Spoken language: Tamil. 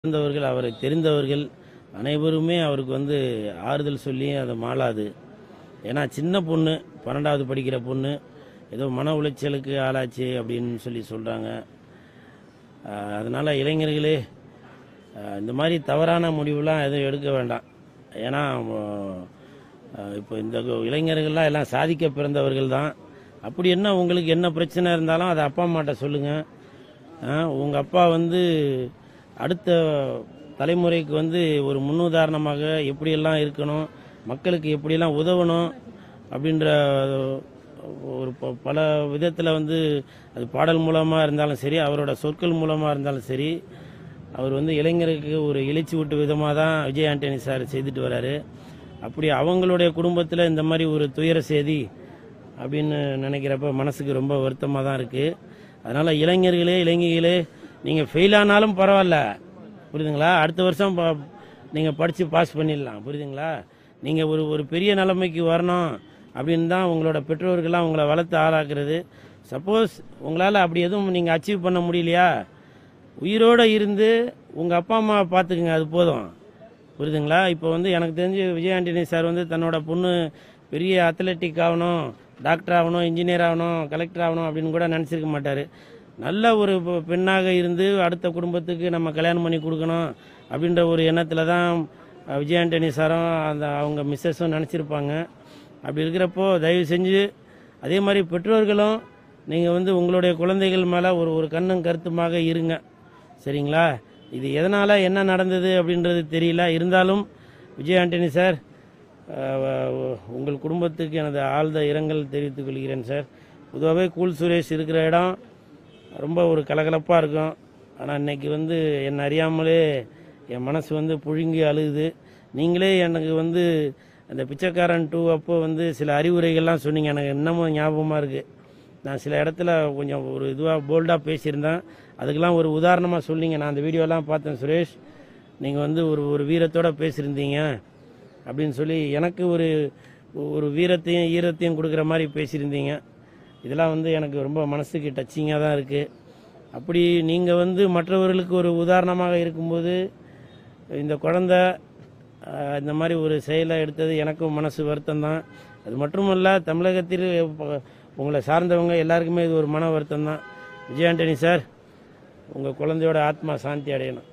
இருந்தவர்கள் அவரை தெரிந்தவர்கள் அனைவருமே அவருக்கு வந்து ஆறுதல் சொல்லி அதை மாளாது ஏன்னா சின்ன பொண்ணு பன்னெண்டாவது படிக்கிற பொண்ணு ஏதோ மன உளைச்சலுக்கு ஆளாச்சு அப்படின்னு சொல்லி சொல்கிறாங்க அதனால் இளைஞர்களே ஆஹ் இந்த மாதிரி தவறான முடிவுலாம் எதுவும் எடுக்க வேண்டாம் ஏன்னா ஆஹ் இப்போ இந்த இளைஞர்கள்லாம் எல்லாம் சாதிக்க பிறந்தவர்கள் தான் அப்படி என்ன உங்களுக்கு என்ன பிரச்சனை இருந்தாலும் அதை அப்பா அம்மாட்ட சொல்லுங்கள் உங்கள் அப்பா வந்து அடுத்த தலைமுறைக்கு வந்து ஒரு முன்னுதாரணமாக எப்படியெல்லாம் இருக்கணும் மக்களுக்கு எப்படியெல்லாம் உதவணும் அப்படின்ற ஒரு ப- பல விதத்தில் வந்து அது பாடல் மூலமாக இருந்தாலும் சரி அவரோட சொற்கள் மூலமாக இருந்தாலும் சரி அவர் வந்து இளைஞருக்கு ஒரு எழுச்சி ஊட்டு விதமாக தான் விஜய் ஆண்டனி சார் செய்துட்டு வராரு அப்படி அவங்களுடைய குடும்பத்தில் இந்த மாதிரி ஒரு துயர செய்தி அப்படின்னு நினைக்கிறப்ப மனசுக்கு ரொம்ப வருத்தமாக தான் இருக்குது அதனால் இளைஞர்களே இளைஞர்களே நீங்கள் ஃபெயில் ஆனாலும் பரவாயில்ல புரியுதுங்களா அடுத்த வருஷம் நீங்கள் படித்து பாஸ் பண்ணிடலாம் புரியுதுங்களா நீங்கள் ஒரு ஒரு பெரிய நிலைமைக்கு வரணும் அப்படின்னு தான் உங்களோட பெற்றோர்கள்லாம் உங்களை வளர்த்து ஆளாக்குறது சப்போஸ் உங்களால் அப்படி எதுவும் நீங்கள் அச்சீவ் பண்ண முடியலையா உயிரோடு இருந்து உங்கள் அப்பா அம்மாவை பார்த்துக்குங்க அது போதும் புரியுதுங்களா இப்போ வந்து எனக்கு தெரிஞ்சு விஜய் ஆண்டனி சார் வந்து தன்னோட பொண்ணு பெரிய அத்லெட்டிக் ஆகணும் டாக்டர் ஆகணும் இன்ஜினியர் ஆகணும் கலெக்டர் ஆகணும் அப்படின்னு கூட நினச்சிருக்க மாட்டார் நல்ல ஒரு பெ- பெண்ணாக இருந்து அடுத்த குடும்பத்துக்கு நம்ம கல்யாணம் பண்ணி கொடுக்கணும் அப்படின்ற ஒரு எண்ணத்தில் தான் அஹ், விஜய் ஆண்டனி சாரும் அந்த அவங்க மிஸ்ஸஸும் நினச்சிருப்பாங்க அப்படி இருக்கிறப்போ தயவு செஞ்சு அதே மாதிரி பெற்றோர்களும் நீங்கள் வந்து உங்களுடைய குழந்தைகள் மேலே ஒரு ஒரு கண்ணும் கருத்துமாக இருங்க சரிங்களா இது எதனால் என்ன நடந்தது அப்படின்றது தெரியல இருந்தாலும் விஜய் ஆண்டனி சார் அஹ், உங்கள் குடும்பத்துக்கு எனது ஆழ்ந்த இரங்கல் தெரிவித்துக் கொள்கிறேன் சார் பொதுவாகவே கூல் சுரேஷ் இருக்கிற இடம் ரொம்ப ஒரு கலகலப்பாக இருக்கும் ஆனால் இன்னைக்கு வந்து என்னை அறியாமலே என் மனசு வந்து புழுங்கி அழுகுது நீங்களே எனக்கு வந்து அந்த பிச்சைக்காரன் டூ அப்போ வந்து சில அறிவுரைகள்லாம் சொன்னீங்க எனக்கு இன்னமும் ஞாபகமாக இருக்குது நான் சில இடத்துல கொஞ்சம் ஒரு இதுவாக போல்டாக பேசியிருந்தேன் அதுக்கெல்லாம் ஒரு உதாரணமாக சொன்னீங்க நான் அந்த வீடியோலாம் பார்த்தேன் சுரேஷ் நீங்கள் வந்து ஒரு ஒரு வீரத்தோட பேசியிருந்தீங்க அப்படின்னு சொல்லி எனக்கு ஒரு ஒரு வீரத்தையும் ஈரத்தையும் கொடுக்குற மாதிரி பேசியிருந்தீங்க இதெல்லாம் வந்து எனக்கு ரொம்ப மனசுக்கு டச்சிங்காக தான் இருக்குது அப்படி நீங்கள் வந்து மற்றவர்களுக்கு ஒரு உதாரணமாக இருக்கும்போது இந்த குழந்த ஆஹ், இந்த மாதிரி ஒரு செயலை எடுத்தது எனக்கும் மனசு வருத்தம் தான் அது மட்டுமல்ல தமிழகத்தில் ப- உங்களை சார்ந்தவங்க எல்லாருக்குமே இது ஒரு மன வருத்தம் தான் விஜய் ஆண்டனி சார் உங்கள் குழந்தையோட ஆத்மா சாந்தி அடையணும்